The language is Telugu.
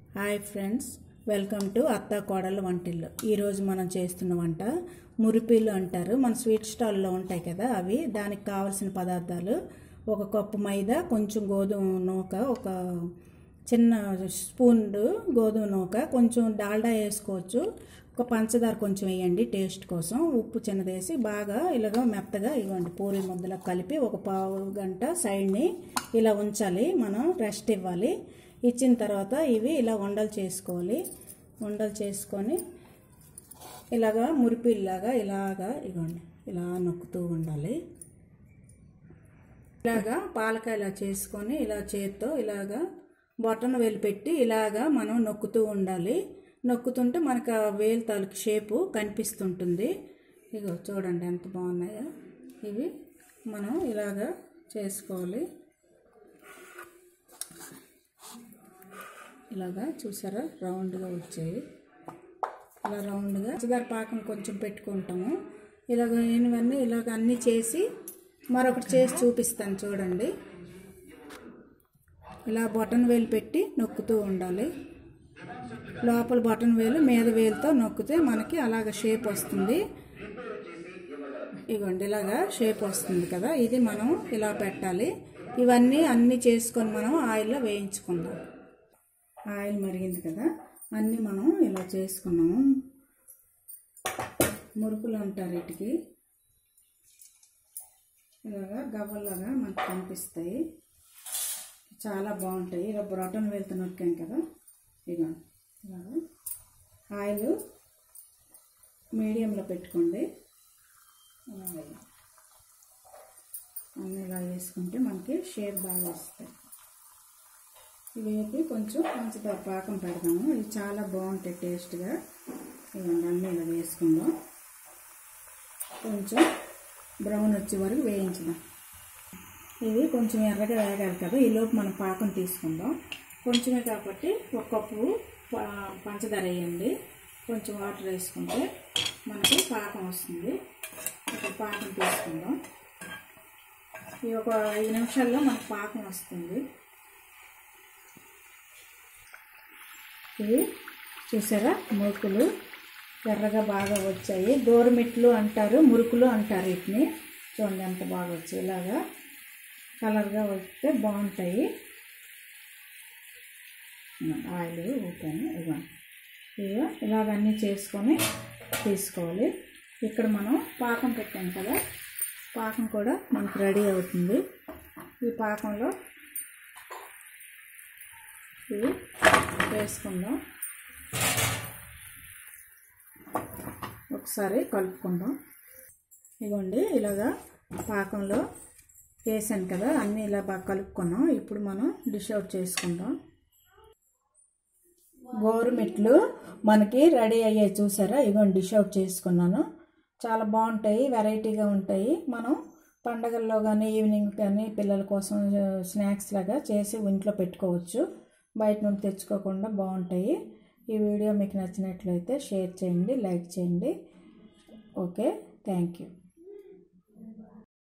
హాయ్ ఫ్రెండ్స్ వెల్కమ్ టు అత్త కోడల వంటిల్లు ఈరోజు మనం చేస్తున్న వంట మురిపీలు అంటారు మన స్వీట్ స్టాల్లో ఉంటాయి కదా అవి దానికి కావాల్సిన పదార్థాలు ఒక కప్పు మైదా కొంచెం గోధుమ నూక ఒక చిన్న స్పూన్ గోధుమ నూక కొంచెం డాల్డా వేసుకోవచ్చు ఒక పంచదార కొంచెం వేయండి టేస్ట్ కోసం ఉప్పు చిన్నదేసి బాగా ఇలాగ మెత్తగా ఇవ్వండి పూరి ముద్దలా కలిపి ఒక పావు గంట సైడ్ని ఇలా ఉంచాలి మనం రెస్ట్ ఇవ్వాలి ఇచ్చిన తర్వాత ఇవి ఇలా ఉండలు చేసుకోవాలి ఉండలు చేసుకొని ఇలాగా మురిపిల్లాగా ఇలాగా ఇవ్వండి ఇలా నొక్కుతూ ఉండాలి ఇలాగా పాలకాయలా చేసుకొని ఇలా చేత్తో ఇలాగా బొట్టన వేలు పెట్టి ఇలాగా మనం నొక్కుతూ ఉండాలి నొక్కుతుంటే మనకు ఆ వేలు తాలూకు షేపు కనిపిస్తుంటుంది ఇగో చూడండి ఎంత బాగున్నాయో ఇవి మనం ఇలాగా చేసుకోవాలి ఇలాగా చూసారా రౌండ్గా వచ్చాయి ఇలా రౌండ్గా పంచదార పాకం కొంచెం పెట్టుకుంటాము ఇలాగ ఇవన్నీ ఇలాగ అన్నీ చేసి మరొకటి చేసి చూపిస్తాను చూడండి ఇలా బటన్ వేలు పెట్టి నొక్కుతూ ఉండాలి లోపల బటన్ వేలు మీద వేలుతో నొక్కితే మనకి అలాగ షేప్ వస్తుంది ఇవ్వండి ఇలాగా షేప్ వస్తుంది కదా ఇది మనం ఇలా పెట్టాలి ఇవన్నీ అన్నీ చేసుకొని మనం ఆయిల్లో వేయించుకుందాం ఆయిల్ మరిగింది కదా అన్నీ మనం ఇలా చేసుకున్నాము మురుకులు అంటారు వీటికి ఇలాగా గవ్వల్లాగా మనకు కనిపిస్తాయి చాలా బాగుంటాయి ఇలా బ్రొటన్ వెళ్తూ నొక్కాం కదా ఇక ఇలాగా ఆయిల్ మీడియంలో పెట్టుకోండి అలాగే అన్నీ ఇలా వేసుకుంటే మనకి షేప్ బాగా వస్తాయి ఇవేపి కొంచెం పంచదార పాకం పెడదాము ఇవి చాలా బాగుంటాయి టేస్ట్గా ఇవన్నీ అన్నీ ఇలా వేసుకుందాం కొంచెం బ్రౌన్ వచ్చే వరకు వేయించుదాం ఇవి కొంచెం ఎర్రగా వేగాలి కదా ఈలోపు మనం పాకం తీసుకుందాం కొంచెమే కాబట్టి ఒక కప్పు పంచదార వేయండి కొంచెం వాటర్ వేసుకుంటే మనకి పాకం వస్తుంది ఒక పాకం తీసుకుందాం ఇది ఒక ఐదు నిమిషాల్లో మనకు పాకం వస్తుంది ఇవి చూసారా మురుకులు ఎర్రగా బాగా వచ్చాయి దూరమిట్లు అంటారు మురుకులు అంటారు వీటిని చూడండి ఎంత బాగా వచ్చాయి ఇలాగా కలర్గా వస్తే బాగుంటాయి ఆయిల్ ఊపాను ఇవ్వండి ఇక ఇలాగ అన్నీ చేసుకొని తీసుకోవాలి ఇక్కడ మనం పాకం పెట్టాం కదా పాకం కూడా మనకు రెడీ అవుతుంది ఈ పాకంలో ఇవి వేసుకుందాం ఒకసారి కలుపుకుందాం ఇవ్వండి ఇలాగా పాకంలో వేసాను కదా అన్నీ ఇలా బాగా కలుపుకున్నాం ఇప్పుడు మనం డిష్ అవుట్ చేసుకుందాం గోరుమిట్లు మనకి రెడీ అయ్యాయి చూసారా ఇగోండి డిష్ అవుట్ చేసుకున్నాను చాలా బాగుంటాయి వెరైటీగా ఉంటాయి మనం పండగల్లో కానీ ఈవినింగ్ కానీ పిల్లల కోసం స్నాక్స్ లాగా చేసి ఇంట్లో పెట్టుకోవచ్చు బయట నుండి తెచ్చుకోకుండా బాగుంటాయి ఈ వీడియో మీకు నచ్చినట్లయితే షేర్ చేయండి లైక్ చేయండి ఓకే థ్యాంక్ యూ